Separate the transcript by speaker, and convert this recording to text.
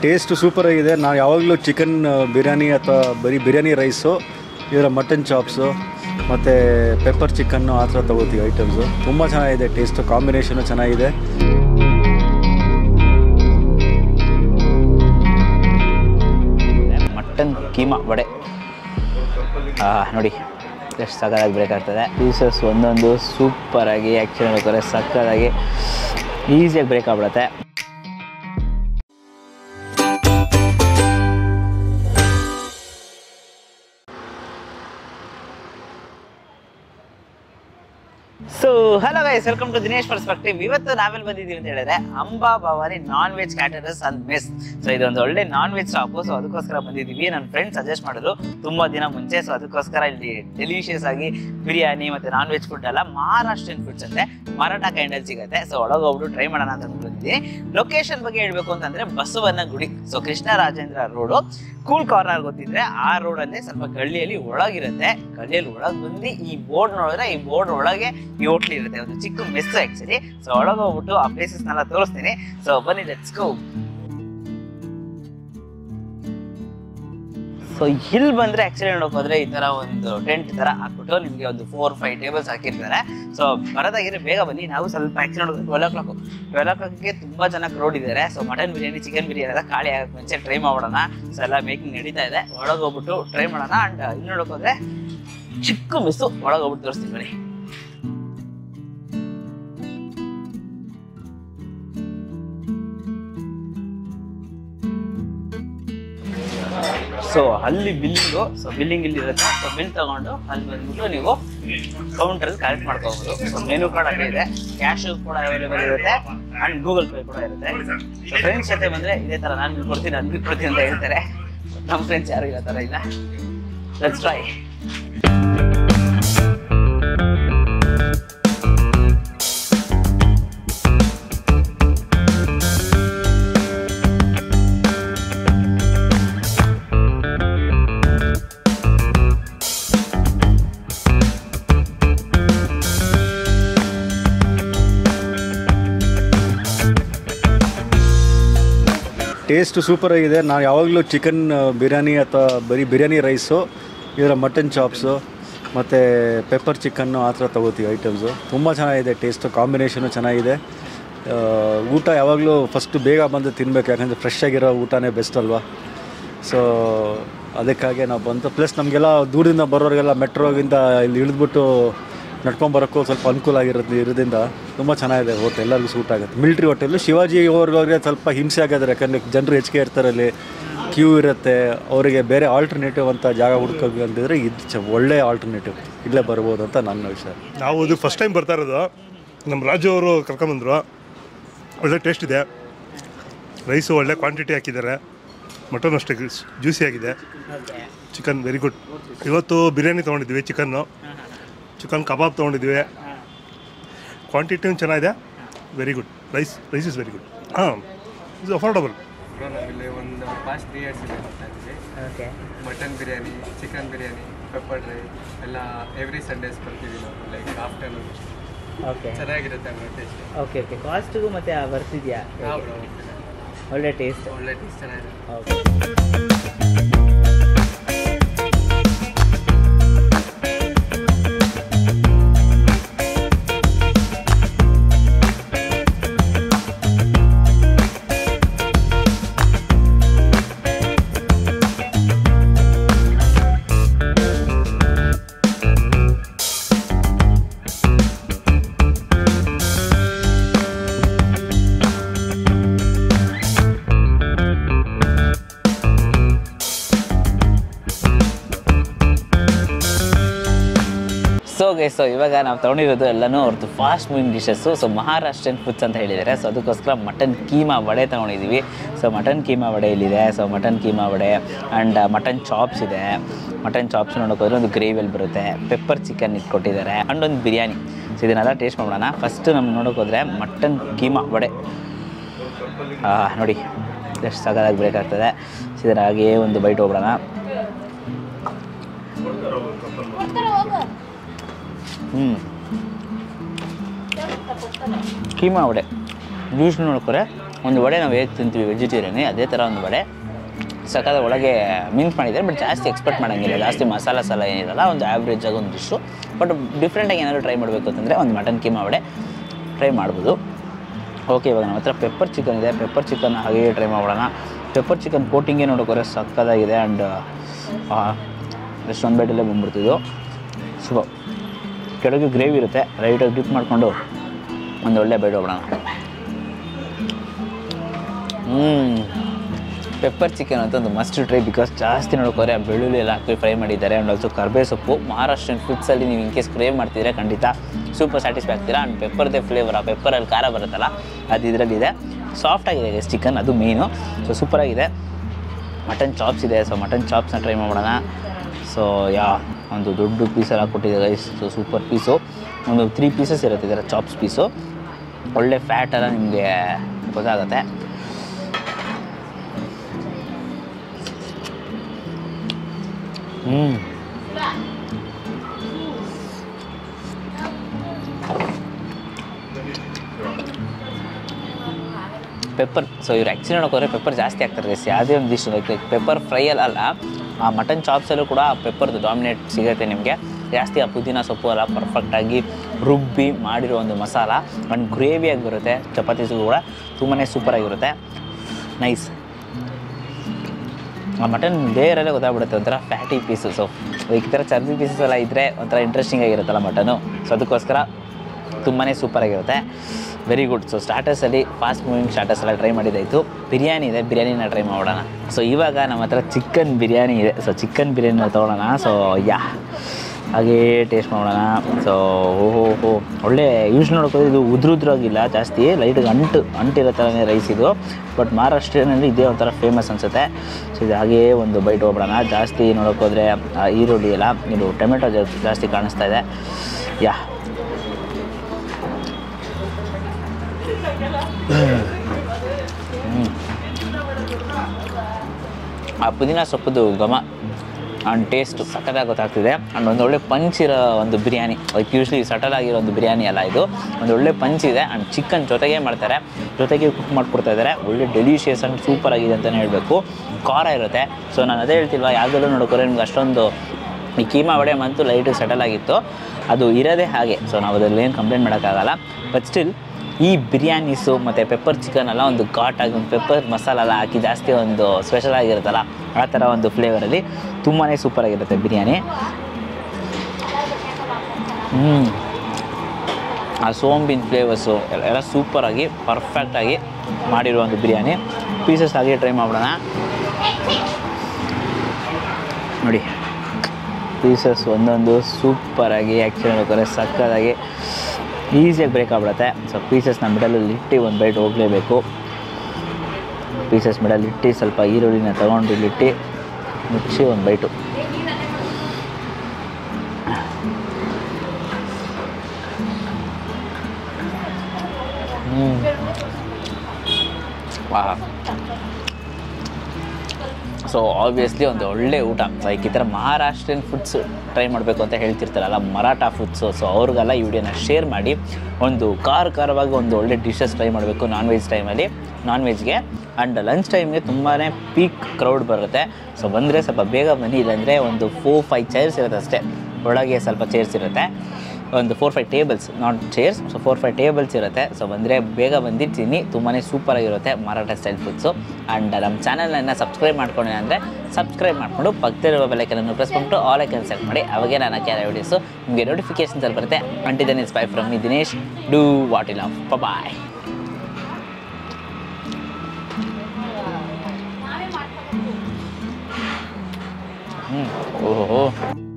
Speaker 1: Taste super ಆಗಿದೆ ನಾವು ಯಾವಾಗಲೂ ಚಿಕನ್ ಬಿರಿಯಾನಿ ಅಥವಾ ಬರೀ ಬಿರಿಯಾನಿ ರೈಸು ಇದರ ಮಟನ್ ಚಾಪ್ಸು ಮತ್ತು ಪೆಪ್ಪರ್ ಚಿಕನ್ನು ಆ ಥರ ತೊಗೋತೀವಿ ಐಟಮ್ಸು ತುಂಬ ಚೆನ್ನಾಗಿದೆ ಟೇಸ್ಟು ಕಾಂಬಿನೇಷನು ಚೆನ್ನಾಗಿದೆ
Speaker 2: ಮಟನ್ ಕೀಮಾ ವಡೆ ಆ, ನೋಡಿ ಎಷ್ಟು ಸಕ್ಕದಾಗಿ ಬ್ರೇಕ್ ಆಗ್ತದೆ ಪೀಸಸ್ ಒಂದೊಂದು ಸೂಪರಾಗಿ ಆ್ಯಕ್ಚುಲಿ ಬೇಕಾದ್ರೆ ಸಕ್ಕದಾಗಿ ಈಸಿಯಾಗಿ ಬ್ರೇಕ್ ಆಗ್ಬಿಡುತ್ತೆ so hello guys welcome to Dinesh perspective ಇವತ್ತು ನಾವೆಲ್ಲಿ ಬಂದಿದ್ದೀವಿ ಅಂತ ಹೇಳಿದ್ರೆ Amba Bhavani non veg caterers and mess so ಇದೊಂದು ಒಳ್ಳೆ ನಾನ್ ವೆಜ್ ಶಾಪು ಸೊ ಅದಕ್ಕೋಸ್ಕರ ಬಂದಿದ್ದೀವಿ ನನ್ನ ಫ್ರೆಂಡ್ ಸಜೆಸ್ಟ್ ಮಾಡಿದ್ರು ತುಂಬಾ ದಿನ ಮುಂಚೆ ಸೊ ಅದಕ್ಕೋಸ್ಕರ ಇಲ್ಲಿ ಡೆಲಿಷಿಯಸ್ ಆಗಿ ಬಿರಿಯಾನಿ ಮತ್ತೆ ನಾನ್ ವೆಜ್ ಫುಡ್ ಎಲ್ಲ ಮಹಾರಾಷ್ಟ್ರೀಯನ್ ಫುಡ್ಸ್ ಅಂತೆ ಮರಾಠ ಕೈಂಡಲ್ಲಿ ಸಿಗುತ್ತೆ ಸೊ ಒಳಗೆ ಹೋಗ್ಬಿಟ್ಟು ಟ್ರೈ ಮಾಡೋಣ ಅಂತ ಬಂದಿದ್ದೀನಿ ಲೊಕೇಶನ್ ಬಗ್ಗೆ ಹೇಳ್ಬೇಕು ಅಂತಂದ್ರೆ Basavanagudi so Krishnarajendra road cool corner ಗೊತ್ತಿದ್ರೆ ಆ ರೋಡ್ ಅಲ್ಲಿ ಸ್ವಲ್ಪ ಗಳ್ಳಿಯಲ್ಲಿ ಒಳಗಿರುತ್ತೆ ಗಳ್ಳಿಯಲ್ಲಿ ಒಳಗ್ ಬಂದು ಈ ಬೋರ್ಡ್ ನೋಡಿದ್ರೆ ಈ ಬೋರ್ಡ್ ಒಳಗೆ ಈ ಹೋಟ್ಲ್ ಇರುತ್ತೆ ಒಂದು ಚಿಕ್ಕ ಮೆಸ್ ಆಕ್ಚುಲಿ ಸೊ ಒಳಗೆ ಹೋಗ್ಬಿಟ್ಟು ಆ ಪ್ಲೇಸಸ್ನೆಲ್ಲ ತೋರಿಸ್ತೀನಿ ಸೊ ಬನ್ನಿ ಲೆಟ್ಸ್ ಗೋ ಸೊ ಇಲ್ಲಿ ಬಂದ್ರೆ ಆಕ್ಚುಲಿ ನೋಡಕ್ ಹೋದ್ರೆ ಈ ತರ ಒಂದು ಟೆಂಟ್ ತರ ಹಾಕ್ಬಿಟ್ಟು ನಿಮ್ಗೆ ಒಂದು ಫೋರ್ ಫೈವ್ ಟೇಬಲ್ಸ್ ಹಾಕಿರ್ತಾರೆ ಸೊ ಬರೋದಾಗಿದ್ರೆ ಬೇಗ ಬನ್ನಿ ನಾವು ಸ್ವಲ್ಪ ಆಕ್ಚುಲಿ ನೋಡಿದ್ರೆ ಟ್ವೆಲ್ ಓ ಕ್ಲಾಕ್ ಟ್ವೆಲ್ ಓ ಕ್ಲಾಕ್ಗೆ ತುಂಬಾ ಜನ ಕ್ರೌಡ್ ಇದ್ದಾರೆ so mutton biryani chicken biryani ಎಲ್ಲ ಖಾಲಿ ಆಗಕ್ಕೆ ಮುಂಚೆ ಟ್ರೈ ಮಾಡೋಣ ಸೊ ಎಲ್ಲ ಮೇಕಿಂಗ್ ನಡೀತಾ ಇದೆ ಒಳಗೆ ಹೋಗ್ಬಿಟ್ಟು ಟ್ರೈ ಮಾಡೋಣ ಅಂಡ್ ಇಲ್ಲಿ ನೋಡಕ್ ಹೋದ್ರೆ ಚಿಕ್ಕ ಮಿಸ್ಸು ಒಳಗೆ ಹೋಗ್ಬಿಟ್ಟು ತೋರಿಸ್ತೀನಿ ಬನ್ನಿ ಸೊ ಅಲ್ಲಿ ಬಿಲ್ಲಿಂಗು ಸೊ ಬಿಲ್ಲಿಂಗ್ ಇಲ್ಲಿ ಇರುತ್ತೆ ಸೊ ಬಿಲ್ ತಗೊಂಡು ಅಲ್ಲಿ ಬಂದ್ಬಿಟ್ಟು ನೀವು ಕೌಂಟರ್ ಕಲೆಕ್ಟ್ ಮಾಡ್ಕೋಬಹುದು ಸೊ ಮೆನು ಕಾರ್ಡ್ ಅಲ್ಲಿ ಇದೆ ಕ್ಯಾಶ್ ಕೂಡ ಅವೈಲೇಬಲ್ ಇರುತ್ತೆ ಅಂಡ್ ಗೂಗಲ್ ಪೇ ಕೂಡ ಇರುತ್ತೆ ಸೊ ಫ್ರೆಂಡ್ಸ್ ಜೊತೆ ಬಂದ್ರೆ ಇದೇ ತರ ನಾನು ಬಿಲ್ ಕೊಡ್ತೀನಿ ಅದು ಬಿಲ್ ಕೊಡ್ತೀನಿ ಅಂತ ಹೇಳ್ತಾರೆ ನಮ್ಮ ಫ್ರೆಂಡ್ಸ್ ಯಾರು ಇಲ್ಲ ತರ ಇಲ್ಲ ಲೆಟ್ಸ್ ಟ್ರೈ
Speaker 1: ಟೇಸ್ಟ್ ಸೂಪರ್ ಆಗಿದೆ ನಾವು ಯಾವಾಗಲೂ ಚಿಕನ್ ಬಿರಿಯಾನಿ ಅಥವಾ ಬರೀ ಬಿರಿಯಾನಿ ರೈಸು ಇದರ ಮಟನ್ ಚಾಪ್ಸು ಮತ್ತು ಪೆಪ್ಪರ್ ಚಿಕನ್ನು ಆ ಥರ ತೊಗೋತೀವಿ ಐಟಮ್ಸು ತುಂಬ ಚೆನ್ನಾಗಿದೆ ಟೇಸ್ಟು ಕಾಂಬಿನೇಷನು ಚೆನ್ನಾಗಿದೆ ಆ, ಊಟ ಯಾವಾಗಲೂ ಫಸ್ಟು ಬೇಗ ಬಂದು ತಿನ್ನಬೇಕು ಯಾಕಂದರೆ ಫ್ರೆಶ್ ಆಗಿರೋ ಊಟನೇ ಬೆಸ್ಟ್ ಅಲ್ವಾ ಸೊ ಅದಕ್ಕಾಗಿ ನಾವು ಬಂತು ಪ್ಲಸ್ ನಮಗೆಲ್ಲ ದೂರದಿಂದ ಬರೋರಿಗೆಲ್ಲ ಮೆಟ್ರೋಗಿಂದ ಇಲ್ಲಿ ಇಳಿದ್ಬಿಟ್ಟು ನಡ್ಕೊಂಡು ಬರೋಕ್ಕೂ ಸ್ವಲ್ಪ ಅನುಕೂಲ ಆಗಿರೋದು ಇರೋದ್ರಿಂದ ತುಂಬ ಚೆನ್ನಾಗಿದೆ ಹೋಟೆಲ್ ಎಲ್ಲರಿಗೂ ಸೂಟ್ ಆಗುತ್ತೆ ಮಿಲ್ಟ್ರಿ ಹೋಟೆಲ್ಲು ಶಿವಾಜಿ ಅವ್ರಿಗೆ ಸ್ವಲ್ಪ ಹಿಂಸೆ ಆಗೋದ್ರೆ ಯಾಕಂದರೆ ಜನರು ಹೆಚ್ಚಿಗೆ ಇರ್ತಾರೆ ಅಲ್ಲಿ ಕ್ಯೂ ಇರುತ್ತೆ ಅವರಿಗೆ ಬೇರೆ ಆಲ್ಟರ್ನೇಟಿವ್ ಅಂತ ಜಾಗ ಹುಡ್ಕೋಬೇಕು ಅಂತಿದ್ರೆ ಇದು ಚ ಒಳ್ಳೆ ಆಲ್ಟರ್ನೇಟಿವ್ ಇಲ್ಲೇ ಬರ್ಬೋದು ಅಂತ ನನ್ನ ವಿಷಯ
Speaker 3: ನಾವು ಇದು ಫಸ್ಟ್ ಟೈಮ್ ಬರ್ತಾ ಇರೋದು ನಮ್ಮ ರಾಜು ಅವರು ಕರ್ಕೊಂಬಂದರು ಒಳ್ಳೆ ಟೇಸ್ಟ್ ಇದೆ ರೈಸು ಒಳ್ಳೆ ಕ್ವಾಂಟಿಟಿ ಹಾಕಿದ್ದಾರೆ ಮಟನ್ ಅಷ್ಟೇ ಜ್ಯೂಸಿ ಆಗಿದೆ ಚಿಕನ್ ವೆರಿ ಗುಡ್ ಇವತ್ತು ಬಿರಿಯಾನಿ ತೊಗೊಂಡಿದ್ವಿ ಚಿಕನ್ನು ಚಿಕನ್ ಕಬಾಬ್ ತೊಗೊಂಡಿದ್ವಿ ಕ್ವಾಂಟಿಟಿನೂ ಚೆನ್ನಾಗಿದೆ very good rice rice is very good ಹಾಂ ಇಸ್ ಅಫೋರ್ಡಬಲ್
Speaker 4: ಇಲ್ಲಿ ಒಂದು ಪಾಸ್ಟ್ ತ್ರೀ ಇಯರ್ಸ್ ಇದೆ ಮಾಡ್ತಾ ಇದ್ದೀವಿ mutton biryani chicken biryani pepper dry ಎಲ್ಲ ಎವ್ರಿ ಸಂಡೇಸ್ ಬರ್ತೀವಿ ನಾವು ಲೈಕ್ ಆಫ್ಟರ್ನೂನ್
Speaker 2: ಓಕೆ
Speaker 4: ಚೆನ್ನಾಗಿರುತ್ತೆ ಅನ್ನೋ ಟೇಸ್ಟ್
Speaker 2: ಓಕೆ ಓಕೆ ಕಾಸ್ಟಿಗೂ ಮತ್ತೆ ಬರ್ತಿದ್ಯಾ ಒಳ್ಳೆ ಟೇಸ್ಟ್
Speaker 4: ಒಳ್ಳೆ ಟೇಸ್ಟ್ ಚೆನ್ನಾಗಿದೆ
Speaker 2: ಓಕೆ ಸೊ ಗೈ ಸೊ ಇವಾಗ ನಾವು ತೊಗೊಂಡಿರೋದು ಎಲ್ಲನೂ ಅವ್ರದ್ದು fast moving dishes so Maharashtran foods ಅಂತ ಹೇಳಿದ್ದಾರೆ ಸೊ ಅದಕ್ಕೋಸ್ಕರ ಮಟನ್ ಕೀಮಾ ವಡೆ ತೊಗೊಂಡಿದ್ದೀವಿ ಸೊ ಮಟನ್ ಕೀಮಾ ವಡೆ ಇಲ್ಲಿದೆ so mutton keema vada and mutton chops ಇದೆ ಮಟನ್ ಚಾಪ್ಸ್ ನೋಡೋಕೋದ್ರೆ ಒಂದು ಗ್ರೇವಿಯಲ್ಲಿ ಬರುತ್ತೆ ಪೆಪ್ಪರ್ ಚಿಕನ್ ಇಟ್ಕೊಟ್ಟಿದ್ದಾರೆ ಆ್ಯಂಡ್ ಒಂದು ಬಿರಿಯಾನಿ ಸೊ ಇದನ್ನೆಲ್ಲ ಟೇಸ್ಟ್ ಮಾಡೋಣ ಫಸ್ಟ್ ನಮ್ಗೆ ನೋಡೋಕೋದ್ರೆ ಮಟನ್ ಕೀಮಾ ವಡೆ ಆ, ನೋಡಿ ಎಷ್ಟು ಸಗದಾಗಿ ಬ್ರೇಕ್ ಆಗ್ತದೆ ಸೊ ಇದರ ಹಾಗೆಯೇ ಒಂದು ಬೈಟ್ ಹೋಗ್ಬಿಡೋಣ ಹ್ಞೂ ಕೀಮಾ ವಡೆ ಜ್ಯೂಸ್ ನೋಡ್ಕೊರೆ ಒಂದು ವಡೆ ನಾವು ಹೇಗೆ ತಿಂತೀವಿ ವೆಜಿಟೇರಿಯನ್ ಅದೇ ಥರ ಒಂದು ವಡೆ ಸಕ್ಕದ ಒಳಗೆ ಮಿಂಟ್ ಮಾಡಿದ್ದಾರೆ ಬಟ್ ಜಾಸ್ತಿ ಎಕ್ಸ್ಪೆಕ್ಟ್ ಮಾಡೋಂಗಿಲ್ಲ ಜಾಸ್ತಿ ಮಸಾಲ ಸಾಲ ಏನಿರಲ್ಲ ಒಂದು ಆ್ಯಾವ್ರೇಜ್ ಆಗಿ ಒಂದು ಡಿಶ್ಶು ಬಟ್ ಡಿಫ್ರೆಂಟಾಗಿ ಏನಾದರೂ ಟ್ರೈ ಮಾಡಬೇಕು ಅಂತಂದರೆ ಒಂದು ಮಟನ್ ಕೀಮಾ ವಡೆ ಟ್ರೈ ಮಾಡ್ಬೋದು ಓಕೆ ಇವಾಗ ನಮ್ಮ ಹತ್ರ ಪೆಪ್ಪರ್ ಚಿಕನ್ ಇದೆ ಪೆಪ್ಪರ್ ಚಿಕನ್ ಹಾಗೆ ಟ್ರೈ ಮಾಡೋಣ ಪೆಪ್ಪರ್ ಚಿಕನ್ ಕೋಟಿಂಗೇ ನೋಡೋಕೆ ಸಕ್ಕದಾಗಿದೆ ಆ್ಯಂಡ್ ಒಂದು ಬೈಟಲ್ಲೇ ಬಂದ್ಬಿಡ್ತಿದ್ದು ಸೊ ಕೆಳಗೆ ಗ್ರೇವಿ ಇರುತ್ತೆ ರೈಟಾಗಿ ಡಿಪ್ ಮಾಡಿಕೊಂಡು ಒಂದು ಒಳ್ಳೆ ಬೈಟ್ ಹೋಗೋಣ ಹ್ಞೂ ಪೆಪ್ಪರ್ ಚಿಕನ್ ಅಂತ ಒಂದು ಮಸ್ಟ್ ಟ್ರೈ ಬಿಕಾಸ್ ಜಾಸ್ತಿ ನೋಡೋಕೋರೆ ಬೆಳ್ಳುಳ್ಳಿ ಎಲ್ಲ ಹಾಕಿ ಫ್ರೈ ಮಾಡಿದ್ದಾರೆ ಆ್ಯಂಡ್ ಆಲ್ಸೋ ಕರ್ಬೇ ಸೊಪ್ಪು ಮಹಾರಾಷ್ಟ್ರನ್ ಫುಡ್ಸಲ್ಲಿ ನೀವು ಇನ್ ಕೇಸ್ ಕ್ರೇವ್ ಮಾಡ್ತಿದ್ರೆ ಖಂಡಿತ ಸೂಪರ್ ಸ್ಯಾಟಿಸ್ಫೈ ಆಗ್ತೀರಾ ಆ್ಯಂಡ್ ಪೆಪ್ಪರ್ದೇ ಫ್ಲೇವರ್ ಆ ಪೆಪ್ಪರಲ್ಲಿ ಖಾರ ಬರುತ್ತಲ್ಲ ಅದು ಇದರಲ್ಲಿದೆ ಸಾಫ್ಟ್ ಆಗಿದೆ ಚಿಕನ್ ಅದು ಮೇನು ಸೊ ಸೂಪರಾಗಿದೆ ಮಟನ್ ಚಾಪ್ಸ್ ಇದೆ ಸೊ ಮಟನ್ ಚಾಪ್ಸ್ನ ಟ್ರೈ ಮಾಡೋಣ ಸೊ ಯಾ ಒಂದು ದೊಡ್ಡ ಪೀಸೆಲ್ಲ ಕೊಟ್ಟಿದೆ ರೈಸ್ ಸೊ ಸೂಪರ್ ಪೀಸು ಒಂದು ತ್ರೀ ಪೀಸಸ್ ಇರುತ್ತೆ ಇದರ ಚಾಪ್ಸ್ ಪೀಸು ಒಳ್ಳೆ ಫ್ಯಾಟ್ ಎಲ್ಲ ನಿಮಗೆ ಗೊತ್ತಾಗುತ್ತೆ ಹ್ಞೂ ಪೆಪ್ಪರ್ ಸೊ ಇವ್ರು ಆ್ಯಕ್ಚುಲಿ ನೋಡೋಕೋದ್ರೆ ಪೆಪ್ಪರ್ ಜಾಸ್ತಿ ಆಗ್ತಾರೆ ರೈಸ್ ಯಾವುದೇ ಒಂದು ಡಿಶ್ ಲೈಕ್ ಪೆಪ್ಪರ್ ಫ್ರೈಯಲ್ಲಿ ಅಲ್ಲ ಆ ಮಟನ್ ಚಾಪ್ಸಲ್ಲೂ ಕೂಡ ಆ ಪೆಪ್ಪರ್ದು ಡಾಮಿನೇಟ್ ಸಿಗುತ್ತೆ ನಿಮಗೆ ಜಾಸ್ತಿ ಆ ಪುದೀನ ಸೊಪ್ಪು ಎಲ್ಲ ಪರ್ಫೆಕ್ಟಾಗಿ ರುಬ್ಬಿ ಮಾಡಿರೋ ಒಂದು ಮಸಾಲ ಒಂದು ಗ್ರೇವಿಯಾಗಿ ಬರುತ್ತೆ ಚಪಾತೀಸು ಕೂಡ ತುಂಬಾ ಸೂಪರಾಗಿರುತ್ತೆ ನೈಸ್ ಆ ಮಟನ್ ಬೇರೆಲ್ಲ ಗೊತ್ತಾಗ್ಬಿಡುತ್ತೆ ಒಂಥರ ಫ್ಯಾಟಿ ಪೀಸು ಸೊ ಈ ಥರ ಚರ್ಬಿ ಪೀಸಸ್ ಎಲ್ಲ ಇದ್ದರೆ ಒಂಥರ ಇಂಟ್ರೆಸ್ಟಿಂಗ್ ಆಗಿರುತ್ತಲ್ಲ ಮಟನು ಸೊ ಅದಕ್ಕೋಸ್ಕರ ತುಂಬಾ ಸೂಪರಾಗಿರುತ್ತೆ ವೆರಿ ಗುಡ್ ಸೊ ಸ್ಟಾರ್ಟರ್ಸಲ್ಲಿ ಫಾಸ್ಟ್ ಮೂವಿಂಗ್ ಸ್ಟಾರ್ಟರ್ಸ್ ಎಲ್ಲ ಟ್ರೈ ಮಾಡಿದ್ದಾಯಿತು ಬಿರಿಯಾನಿ ಇದೆ ಬಿರಿಯಾನಿನ ಟ್ರೈ ಮಾಡೋಣ ಸೊ ಇವಾಗ ನಮ್ಮ ಹತ್ರ ಚಿಕನ್ ಬಿರಿಯಾನಿ ಇದೆ ಸೊ ಚಿಕನ್ ಬಿರಿಯಾನಿನ ತೊಗೊಳ್ಳೋಣ ಸೊ ಯಾ ಹಾಗೇ ಟೇಸ್ಟ್ ಮಾಡೋಣ ಸೊ ಓಹೋ ಹೋ ಒಳ್ಳೆ ಯೂಸ್ ನೋಡ್ಕೋದ್ರೆ ಇದು ಉದ್ರುದ್ರಾಗಿಲ್ಲ ಜಾಸ್ತಿ ಲೈಟ್ಗೆ ಅಂಟು ಅಂಟಿರೋ ಥರನೇ ರೈಸ್ ಇದು ಬಟ್ ಮಹಾರಾಷ್ಟ್ರನಲ್ಲಿ ಇದೇ ಒಂಥರ ಫೇಮಸ್ ಅನಿಸುತ್ತೆ ಸೊ ಇದು ಹಾಗೇ ಒಂದು ಬೈಟ್ ಹೋಗ್ಬಿಡೋಣ ಜಾಸ್ತಿ ನೋಡೋಕೋದ್ರೆ ಆ ಈರುಳ್ಳಿ ಎಲ್ಲ ಇದು ಟೊಮೆಟೊ ಜಾ- ಜಾಸ್ತಿ ಕಾಣಿಸ್ತಾ ಇದೆ ಯಾ ಹ್ಮ್. ಆ ಪುದೀನ ಸೊಪ್ಪುದು ಘಮ ಆ್ಯಂಡ್ ಟೇಸ್ಟು ಸಖತ್ತಾಗಿ ಗೊತ್ತಾಗ್ತಿದೆ ಆ್ಯಂಡ್ ಒಂದು ಒಳ್ಳೆ ಪಂಚ್ ಇರೋ ಒಂದು ಬಿರಿಯಾನಿ ಲೈಕ್ ಯೂಶ್ವಲಿ ಸಟಲ್ ಆಗಿರೋ ಒಂದು ಬಿರಿಯಾನಿ ಅಲ್ಲ ಇದು ಒಂದು ಒಳ್ಳೆ ಪಂಚ್ ಇದೆ ಆ್ಯಂಡ್ ಚಿಕನ್ ಜೊತೆಗೆ ಮಾಡ್ತಾರೆ ಜೊತೆಗೆ ಕುಕ್ ಮಾಡಿಕೊಡ್ತಾ ಇದ್ದಾರೆ ಒಳ್ಳೆ ಡೆಲಿಷಿಯಸ್ ಆ್ಯಂಡ್ ಸೂಪರ್ ಆಗಿದೆ ಅಂತಲೇ ಹೇಳಬೇಕು ಖಾರ ಇರುತ್ತೆ ಸೊ ನಾನು ಅದೇ ಹೇಳ್ತಿಲ್ವಾ ಯಾವುದಲ್ಲೂ ನೋಡ್ಕೊರೆ ನಿಮ್ಗೆ ಅಷ್ಟೊಂದು ಈ ಕೀಮಾ ವಡೆ ಮಂತು ಲೈಟಿಗೆ ಸೆಟಲ್ ಆಗಿತ್ತು ಅದು ಇರೋದೇ ಹಾಗೆ ಸೊ ನಾವು ಅದರಲ್ಲಿ ಏನು ಕಂಪ್ಲೇಂಟ್ ಮಾಡೋಕ್ಕಾಗಲ್ಲ ಬಟ್ ಸ್ಟಿಲ್ ಈ ಬಿರಿಯಾನೀಸು ಮತ್ತು ಪೆಪ್ಪರ್ ಚಿಕನ್ ಎಲ್ಲ ಒಂದು ಘಾಟಾಗಿ ಒಂದು ಪೆಪ್ಪರ್ ಮಸಾಲ ಎಲ್ಲ ಹಾಕಿ ಜಾಸ್ತಿ ಒಂದು ಸ್ಪೆಷಲ್ ಆಗಿರುತ್ತಲ್ಲ ಆ ಥರ ಒಂದು ಫ್ಲೇವರಲ್ಲಿ ತುಂಬಾ ಸೂಪರಾಗಿರುತ್ತೆ ಬಿರಿಯಾನಿ ಹ್ಞೂ ಆ ಸೋಂಬಿನ ಫ್ಲೇವರ್ಸು ಎಲ್ಲ ಸೂಪರಾಗಿ ಪರ್ಫೆಕ್ಟಾಗಿ ಮಾಡಿರೋ ಒಂದು ಬಿರಿಯಾನಿ ಪೀಸಸ್ ಹಾಗೆ ಟ್ರೈ ಮಾಡೋಣ ನೋಡಿ ಪೀಸಸ್ ಒಂದೊಂದು ಸೂಪರಾಗಿ ಆ್ಯಕ್ಚುಲಿ ನೋಡ್ತಾರೆ ಸಕ್ಕದಾಗಿ ಈಸಿಯಾಗಿ ಬ್ರೇಕ್ ಆಗ್ಬಿಡುತ್ತೆ ಸೊ ಪೀಸಸ್ನ ಮಿಡಲಲ್ಲಿ ಇಟ್ಟು ಒಂದು ಬೈಟ್ ಹೋಗಲೇಬೇಕು ಪೀಸಸ್ ಮಿಡಲ್ ಇಟ್ಟು ಸ್ವಲ್ಪ ಈರುಳ್ಳಿನ ತೊಗೊಂಡು ಇಲ್ಲಿಟ್ಟು ಮುಚ್ಚಿ ಒಂದು ಬೈಟು ಹ್ಞೂ ವಾ ಸೊ ಆಬ್ವಿಯಸ್ಲಿ ಒಂದು ಒಳ್ಳೆ ಊಟ ಲೈಕ್ ಈ ಥರ ಮಹಾರಾಷ್ಟ್ರಿಯನ್ ಫುಡ್ಸ್ ಟ್ರೈ ಮಾಡಬೇಕು ಅಂತ ಹೇಳ್ತಿರ್ತಾರಲ್ಲ ಮರಾಠ ಫುಡ್ಸು ಸೊ ಅವ್ರಿಗೆಲ್ಲ ಈ ವಿಡಿಯೋನ ಶೇರ್ ಮಾಡಿ ಒಂದು ಖಾರ ಖಾರವಾಗಿ ಒಂದು ಒಳ್ಳೆ ಡಿಶಸ್ ಟ್ರೈ ಮಾಡಬೇಕು ನಾನ್ ವೆಜ್ ಟೈಮಲ್ಲಿ ನಾನ್ ವೆಜ್ಗೆ ಆ್ಯಂಡ್ ಲಂಚ್ ಟೈಮ್ಗೆ ತುಂಬಾ ಪೀಕ್ ಕ್ರೌಡ್ ಬರುತ್ತೆ ಸೊ ಬಂದರೆ ಸ್ವಲ್ಪ ಬೇಗ ಬನ್ನಿ ಇಲ್ಲಾಂದರೆ ಒಂದು ಫೋರ್ ಫೈವ್ ಚೇರ್ಸ್ ಇರುತ್ತೆ ಅಷ್ಟೇ ಒಳಗೆ ಸ್ವಲ್ಪ ಚೇರ್ಸ್ ಇರುತ್ತೆ ಒಂದು four five tables not chairs so four five tables ಇರುತ್ತೆ ಸೊ ಬಂದರೆ ಬೇಗ ಬಂದಿರ್ತೀನಿ ತುಂಬಾ ಸೂಪರಾಗಿರುತ್ತೆ ಮರಾಠ ಸ್ಟೈಲ್ ಫುಡ್ಸು ಆ್ಯಂಡ್ ನಮ್ಮ ಚಾನಲನ್ನು ಸಬ್ಸ್ಕ್ರೈಬ್ ಮಾಡ್ಕೊಂಡೆ ಅಂದರೆ ಸಬ್ಸ್ಕ್ರೈಬ್ ಮಾಡಿಕೊಂಡು ಪಕ್ಕದಲ್ಲಿರುವ ಬೆಲೈಕನನ್ನು ಪ್ರೆಸ್ ಮಾಡಿಬಿಟ್ಟು ಆಲ್ ಐಕನ್ ಸೆಲೆಕ್ಟ್ ಮಾಡಿ ಅವಾಗೇ ನಾನು ಹಾಕಿ ವಿಡಿಯೋಸು ನಿಮಗೆ ನೋಟಿಫಿಕೇಶನ್ಸ್ ಅಲ್ಲಿ ಬರುತ್ತೆ until then is bye from me Dinesh do what ill of bye ಹ್ಞೂ ಓಹೋ